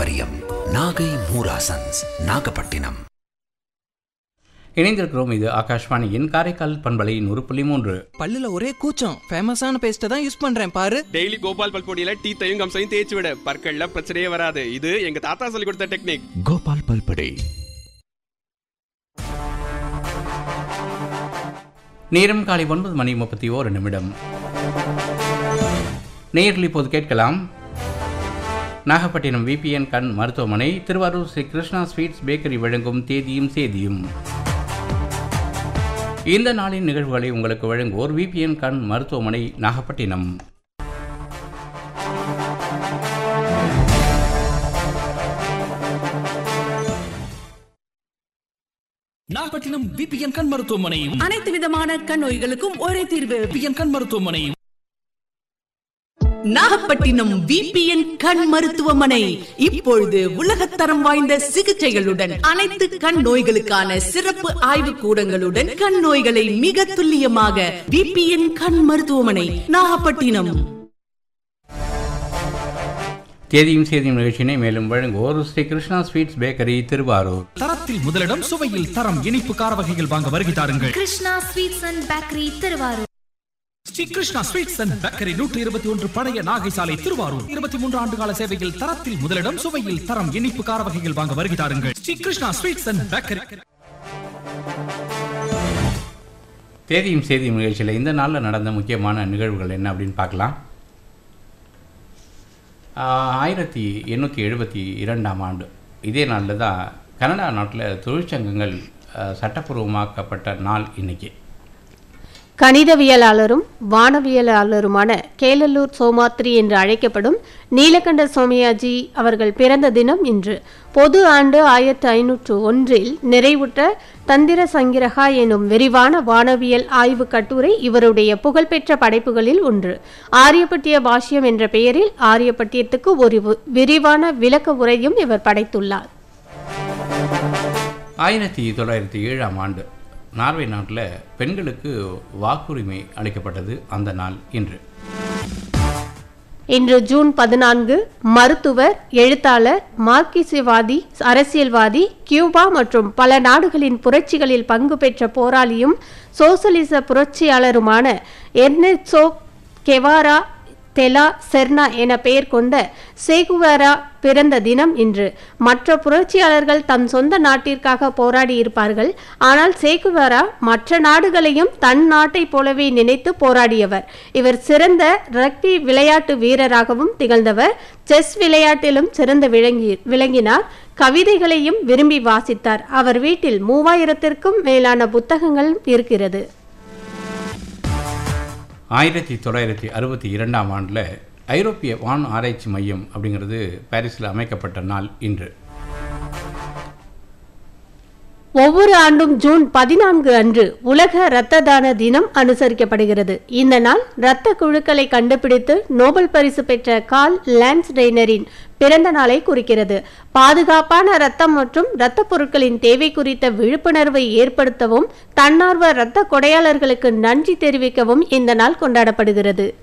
பாரம்பரியம் நாகை மூராசன்ஸ் நாகப்பட்டினம் இணைந்திருக்கிறோம் இது ஆகாஷ்வாணியின் காரைக்கால் பண்பலை நூறு புள்ளி மூன்று பல்லுல ஒரே கூச்சம் ஃபேமஸான பேஸ்ட்டை தான் யூஸ் பண்றேன் பாரு டெய்லி கோபால் பல்பொடியில டீத்தையும் கம்சையும் தேய்ச்சி விட பற்கள்ல பிரச்சனையே வராது இது எங்க தாத்தா சொல்லி கொடுத்த டெக்னிக் கோபால் பல்படே நேரம் காலை ஒன்பது மணி முப்பத்தி ஓரு நிமிடம் நேரில் இப்போது கேட்கலாம் நாகப்பட்டினம் விபிஎன் கண் மருத்துவமனை திருவாரூர் ஸ்ரீ கிருஷ்ணா ஸ்வீட்ஸ் பேக்கரி வழங்கும் தேதியும் சேதியும் இந்த நாளின் நிகழ்வுகளை உங்களுக்கு வழங்குவோர் விபிஎன் கண் மருத்துவமனை நாகப்பட்டினம் நாகப்பட்டினம் விபிஎன் கண் மருத்துவமனை அனைத்து விதமான கண் நோய்களுக்கும் ஒரே தீர்வு விபிஎன் கண் மருத்துவமனை நாகப்பட்டினம் விபிஎன் கண் மருத்துவமனை இப்பொழுது உலகத்தரம் வாய்ந்த சிகிச்சைகளுடன் அனைத்து கண் நோய்களுக்கான சிறப்பு ஆய்வு கூடங்களுடன் கண் நோய்களை மிக துல்லியமாக விபிஎன் கண் மருத்துவமனை நாகப்பட்டினம் தேதியும் சேதியும் நிகழ்ச்சியினை மேலும் வழங்குவோர் ஸ்ரீ கிருஷ்ணா ஸ்வீட்ஸ் பேக்கரி திருவாரூர் தரத்தில் முதலிடம் சுவையில் தரம் இனிப்பு கார வகைகள் வாங்க வருகை தாருங்கள் Krishna sweets and bakery Thiruvarur Sri Krishna sweets and bakery நூற்றி இருபத்தி ஒன்று பழைய நாகை சாலை திருவாரூர் இருபத்தி மூன்று ஆண்டு கால சேவையில் தரத்தில் முதலிடம் சுவையில் தரம் இனிப்பு கார வகைகள் வாங்க வருகை தாருங்கள் Sri Krishna sweets and bakery தேதியும் சேதியும் நிகழ்ச்சியில் இந்த நாளில் நடந்த முக்கியமான நிகழ்வுகள் என்ன அப்படின்னு பார்க்கலாம் ஆஹ், ஆயிரத்தி எண்ணூற்றி எழுபத்தி இரண்டாம் ஆண்டு இதே நாளில் தான் கனடா நாட்டில் தொழிற்சங்கங்கள் ஆஹ், சட்டப்பூர்வமாக்கப்பட்ட நாள் இன்னைக்கு கணிதவியலாளரும் வானவியலாளருமான கேலல்லூர் சோமாத்ரி என்று அழைக்கப்படும் நீலகண்ட சோமயாஜி அவர்கள் பிறந்த தினம் இன்று பொது ஆண்டு ஆயிரத்தி ஐநூற்று ஒன்றில் நிறைவுற்ற தந்திர சங்கிரகா எனும் விரிவான வானவியல் ஆய்வு கட்டுரை இவருடைய புகழ்பெற்ற படைப்புகளில் ஒன்று ஆரியப்பட்டிய பாஷ்யம் என்ற பெயரில் ஆரியப்பட்டியத்துக்கு ஒரு வி- விரிவான விளக்க உரையும் இவர் படைத்துள்ளார் ஆயிரத்தி தொள்ளாயிரத்தி ஏழாம் ஆண்டு நார்வே நாட்டில் பெண்களுக்கு வாக்குரிமை அளிக்கப்பட்டது அந்த நாள் இன்று இன்று ஜூன் பதினான்கு மருத்துவர் எழுத்தாளர் மார்க்சியவாதி அரசியல்வாதி கியூபா மற்றும் பல நாடுகளின் புரட்சிகளில் பங்கு பெற்ற போராளியும் சோசலிச புரட்சியாளருமான எர்னெட்சோ கெவாரா தெலா செர்னா என பெயர் கொண்ட சேகுவேரா பிறந்த தினம் இன்று மற்ற புரட்சியாளர்கள் தம் சொந்த நாட்டிற்காக போராடி இருப்பார்கள் ஆனால் சேகுவேரா மற்ற நாடுகளையும் தன் நாட்டைப் போலவே நினைத்து போராடியவர் இவர் சிறந்த ரக்பி விளையாட்டு வீரராகவும் திகழ்ந்தவர் செஸ் விளையாட்டிலும் சிறந்த விளங்கி விளங்கினார் கவிதைகளையும் விரும்பி வாசித்தார் அவர் வீட்டில் மூவாயிரத்திற்கும் மேலான புத்தகங்கள் இருக்கிறது ஆயிரத்தி தொள்ளாயிரத்தி அறுபத்தி இரண்டாம் ஆண்டில் ஐரோப்பிய வான் ஆராய்ச்சி மையம் அப்படிங்கிறது பாரிஸில் அமைக்கப்பட்ட நாள் இன்று ஒவ்வொரு ஆண்டும் ஜூன் பதினான்கு அன்று உலக இரத்த தான தினம் அனுசரிக்கப்படுகிறது இந்த நாள் இரத்த குழுக்களை கண்டுபிடித்து நோபல் பரிசு பெற்ற கால் லான்ஸ்டெய்னரின் பிறந்த நாளை குறிக்கிறது பாதுகாப்பான இரத்தம் மற்றும் இரத்த பொருட்களின் தேவை குறித்த விழிப்புணர்வை ஏற்படுத்தவும் தன்னார்வ இரத்த கொடையாளர்களுக்கு நன்றி தெரிவிக்கவும் இந்த நாள் கொண்டாடப்படுகிறது